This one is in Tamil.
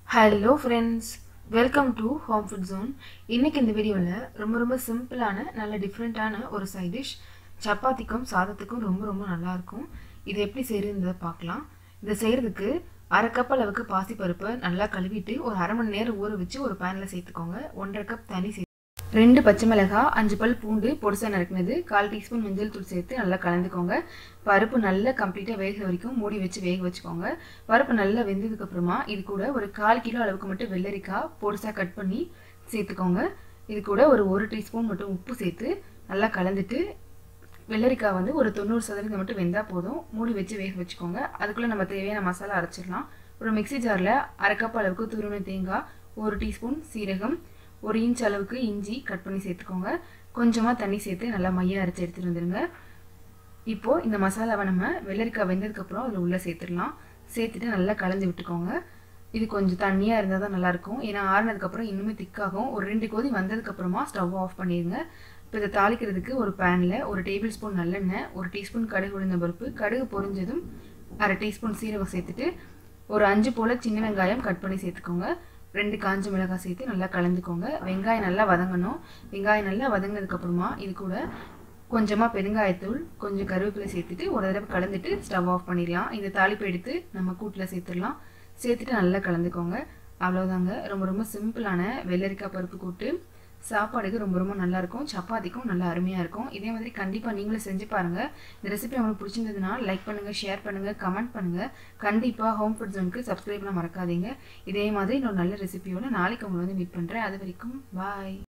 hello friends welcome to home food zone இன்னைக்கு இந்த வீடியோவில் ரொம்ப ரொம்ப சிம்பிளான நல்ல டிஃப்ரெண்ட்டான ஒரு சைட் டிஷ் சப்பாத்திக்கும் சாதத்துக்கும் ரொம்ப ரொம்ப நல்லாயிருக்கும் இது எப்படி செய்யறதுன்றதை பார்க்கலாம் இதை செய்கிறதுக்கு அரை கப் அளவுக்கு பாசிப்பருப்பை நல்லா கழுவிட்டு ஒரு அரை மணி நேரம் ஊற வச்சு ஒரு பேனில் சேர்த்துக்கோங்க ஒன்றரை கப் தண்ணி சேர்த்து ரெண்டு பச்சை மிளகாய் அஞ்சு பல் பூண்டு பொடிசா நறுக்குனது கால் டீஸ்பூன் மஞ்சள் தூள் சேர்த்து நல்லா கலந்துக்கோங்க பருப்பு நல்லா கம்ப்ளீட்டாக வேக வரைக்கும் மூடி வச்சு வேக வச்சுக்கோங்க பருப்பு நல்லா வெந்ததுக்கு அப்புறமா இது கூட ஒரு கால் கிலோ அளவுக்கு மட்டும் வெள்ளரிக்காய் பொடிசா கட் பண்ணி சேர்த்துக்கோங்க இது கூட ஒரு ஒரு டீஸ்பூன் மட்டும் உப்பு சேர்த்து நல்லா கலந்துட்டு வெள்ளரிக்காய் வந்து ஒரு தொண்ணூறு சதவீதம் மட்டும் வெந்தால் போதும் மூடி வச்சு வேக வச்சுக்கோங்க அதுக்குள்ளே நம்ம தேவையான மசாலா அரைச்சிடலாம் ஒரு மிக்சி ஜாரில் அரை கப் அளவுக்கு துருவின தேங்காய் ஒரு டீஸ்பூன் சீரகம் ஒரு இன்ச் அளவுக்கு இஞ்சி கட் பண்ணி சேர்த்துக்கோங்க கொஞ்சமாக தண்ணி சேர்த்து நல்லா மையாக அரைச்சி எடுத்துகிட்டு வந்துடுங்க இப்போது இந்த மசாலாவை நம்ம வெள்ளரிக்காய் வெந்ததுக்கப்புறம் அதில் உள்ளே சேர்த்துடலாம் சேர்த்துட்டு நல்லா கலந்து விட்டுக்கோங்க இது கொஞ்சம் தண்ணியாக இருந்தால் தான் நல்லாயிருக்கும் ஏன்னா ஆறுனதுக்கப்புறம் இன்னுமே திக்காகும் ஒரு ரெண்டு கொதி வந்ததுக்கப்புறமா ஸ்டவ் ஆஃப் பண்ணிடுங்க இப்போ இதை தாளிக்கிறதுக்கு ஒரு பேனில் ஒரு டேபிள் ஸ்பூன் நல்லெண்ணெய் ஒரு டீஸ்பூன் கடுகு உளுந்த பருப்பு கடுகு பொரிஞ்சதும் அரை டீஸ்பூன் சீரகம் சேர்த்துட்டு ஒரு அஞ்சு போல் சின்ன வெங்காயம் கட் பண்ணி சேர்த்துக்கோங்க ரெண்டு காஞ்ச மிளகாய் சேர்த்து நல்லா கலந்துக்கோங்க வெங்காயம் நல்லா வதங்கணும் வெங்காயம் நல்லா வதங்கினதுக்கப்புறமா இது கூட கொஞ்சமாக பெருங்காயத்தூள் கொஞ்சம் கருவேப்பிலை சேர்த்துட்டு ஒரு தடவை கலந்துட்டு ஸ்டவ் ஆஃப் பண்ணிடலாம் இந்த தாளிப்பு எடுத்து நம்ம கூட்டில் சேர்த்துடலாம் சேர்த்துட்டு நல்லா கலந்துக்கோங்க அவ்வளோதாங்க ரொம்ப ரொம்ப சிம்பிளான வெள்ளரிக்காய் பருப்பு கூட்டு சாப்பாடுக்கு ரொம்ப ரொம்ப நல்லாயிருக்கும் சப்பாத்திக்கும் நல்லா அருமையாக இருக்கும் இதே மாதிரி கண்டிப்பாக நீங்களும் செஞ்சு பாருங்கள் இந்த ரெசிபி உங்களுக்கு பிடிச்சிருந்ததுன்னா லைக் பண்ணுங்கள் ஷேர் பண்ணுங்கள் கமெண்ட் பண்ணுங்கள் கண்டிப்பாக ஹோம் ஃபுட் ஜோனுக்கு சப்ஸ்கிரைப்லாம் மறக்காதீங்க இதே மாதிரி இன்னொரு நல்ல ரெசிபியோட நாளைக்கு உங்களை வந்து மீட் பண்ணுறேன் அது வரைக்கும் பாய்